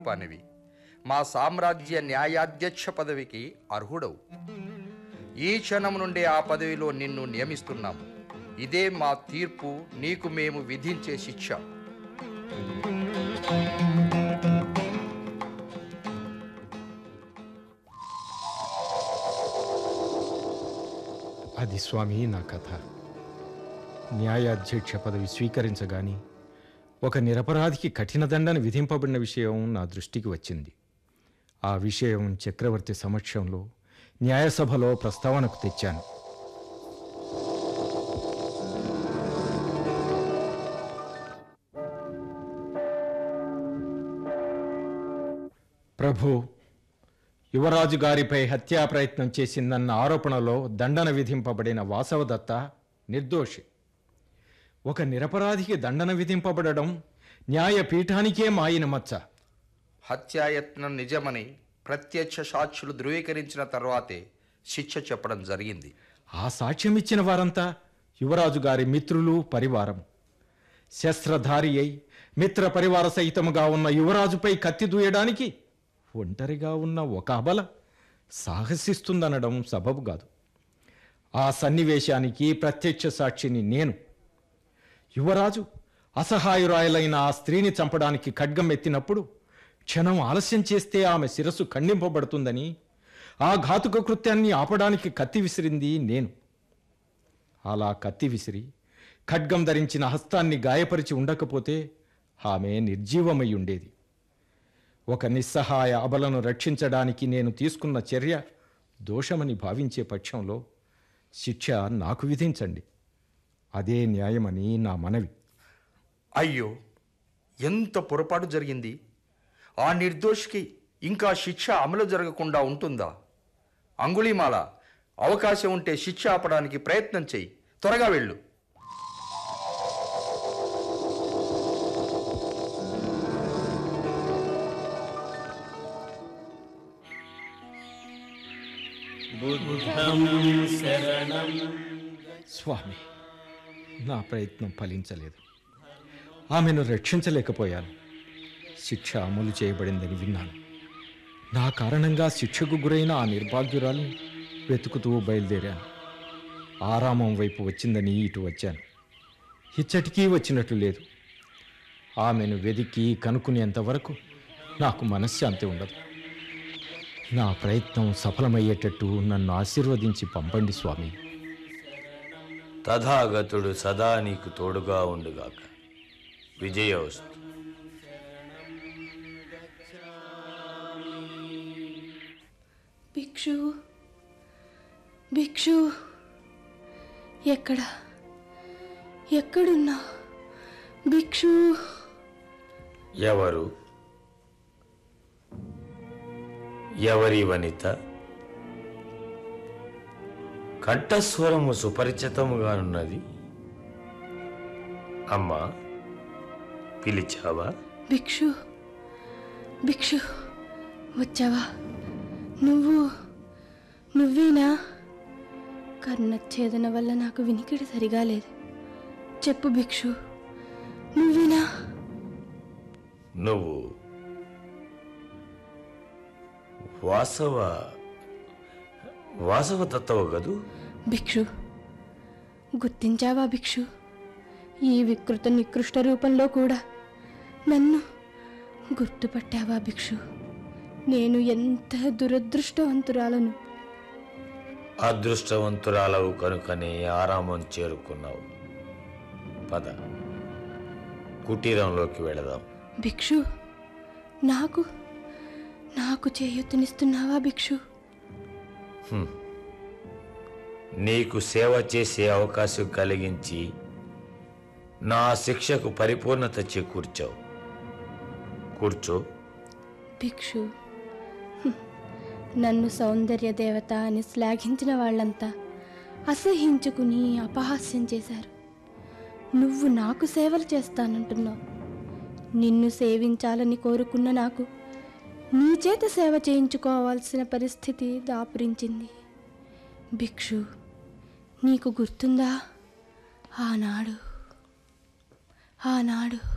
పనివి మా సామ్రాజ్య న్యాయాధ్యక్ష పదవికి అర్హుడవు ఈ క్షణం నుండి ఆ పదవిలో నిన్ను నియమిస్తున్నాము ఇదే మా తీర్పు నీకు మేము విధించే శిక్ష అది స్వామి నా కథ న్యాయాధ్యక్ష పదవి స్వీకరించగాని ఒక నిరపరాధికి కఠిన దండన విధింపబడిన విషయం నా దృష్టికి వచ్చింది ఆ విషయం చక్రవర్తి సమక్షంలో న్యాయసభలో ప్రస్తావనకు తెచ్చాను ప్రభు యువరాజు గారిపై హత్యా ప్రయత్నం చేసిందన్న ఆరోపణలో దండన విధింపబడిన వాసవదత్త నిర్దోషి ఒక నిరపరాధికి దండన విధింపబడడం న్యాయపీఠానికే మాయిన మచ్చ హత్యాయత్నం నిజమని ప్రత్యక్ష సాక్షులు ధృవీకరించిన తర్వాతే శిక్ష చెప్పడం జరిగింది ఆ సాక్ష్యం ఇచ్చిన వారంతా యువరాజు గారి మిత్రులు పరివారం శస్త్రధారి అయి మిత్ర పరివార సహితముగా ఉన్న యువరాజుపై కత్తి దూయడానికి ఒంటరిగా ఉన్న ఒక అబల సాహసిస్తుందనడం సబబు కాదు ఆ సన్నివేశానికి ప్రత్యక్ష సాక్షిని నేను యువరాజు అసహాయురాయలైన ఆ స్త్రీని చంపడానికి ఖడ్గం ఎత్తినప్పుడు క్షణం ఆలస్యం చేస్తే ఆమె శిరస్సు ఖండింపబడుతుందని ఆ ఘాతుక కృత్యాన్ని ఆపడానికి కత్తి విసిరింది నేను అలా కత్తి విసిరి ఖడ్గం ధరించిన హస్తాన్ని గాయపరిచి ఉండకపోతే ఆమె నిర్జీవమై ఉండేది ఒక నిస్సహాయ అబలను రక్షించడానికి నేను తీసుకున్న చర్య దోషమని భావించే పక్షంలో శిక్ష నాకు విధించండి అదే న్యాయమని నా మనవి అయ్యో ఎంత పొరపాటు జరిగింది ఆ నిర్దోషికి ఇంకా శిక్ష అమలు జరగకుండా ఉంటుందా అంగుళీమాల అవకాశం ఉంటే శిక్ష ఆపడానికి ప్రయత్నం చెయ్యి త్వరగా వెళ్ళు స్వామి నా ప్రయత్నం ఫలించలేదు ఆమెను రక్షించలేకపోయాను శిక్ష అమలు చేయబడిందని విన్నాను నా కారణంగా శిక్షకు గురైన ఆ నిర్భాగ్యురాల్ని వెతుకుతూ బయలుదేరాను ఆరామం వైపు వచ్చిందని ఇటు వచ్చాను ఇచ్చటికీ వచ్చినట్లు లేదు ఆమెను వెదికి కనుక్కునేంత వరకు నాకు మనశ్శాంతి ఉండదు నా ప్రయత్నం సఫలమయ్యేటట్టు నన్ను ఆశీర్వదించి పంపండి స్వామి తథాగతుడు సదా నీకు తోడుగా ఉండుగాక విజయోస్తు భిక్షు భిక్షు ఎక్కడ ఎక్కడున్నా భిక్షు ఎవరు ఎవరి వనిత కంఠస్వరము సుపరిచితముగానున్నది అమ్మా పిలిచావా భిక్షు భిక్షు వచ్చావా నువ్వు నువ్వేనా కర్ణఛేదన వల్ల నాకు వినికిడి సరిగా లేదు చెప్పు భిక్షు నువ్వేనా నువ్వు వాసవ వాసవ తత్వ గదు భిక్షు గుర్తించావా భిక్షు ఈ వికృత నికృష్ట రూపంలో కూడా నన్ను గుర్తుపట్టావా భిక్షు నేను ఎంత దురదృష్టవంతురాలను అదృష్టవంతురాలవు కనుకనే ఆరామం చేరుకున్నావు పద కుటీరంలోకి వెళదాం భిక్షు నాకు నాకు చేయూతనిస్తున్నావా భిక్షు నీకు సేవ చేసే అవకాశం కలిగించి నా శిక్షకు పరిపూర్ణత చేకూర్చావు కూర్చో భిక్షు హ్మ్. నన్ను సౌందర్య దేవత అని శ్లాఘించిన వాళ్ళంతా అసహించుకుని అపహాస్యం చేశారు నువ్వు నాకు సేవలు చేస్తానంటున్నావు నిన్ను సేవించాలని కోరుకున్న నాకు నీ చేత సేవ చేయించుకోవాల్సిన పరిస్థితి దాపురించింది భిక్షు నీకు గుర్తుందా ఆనాడు ఆనాడు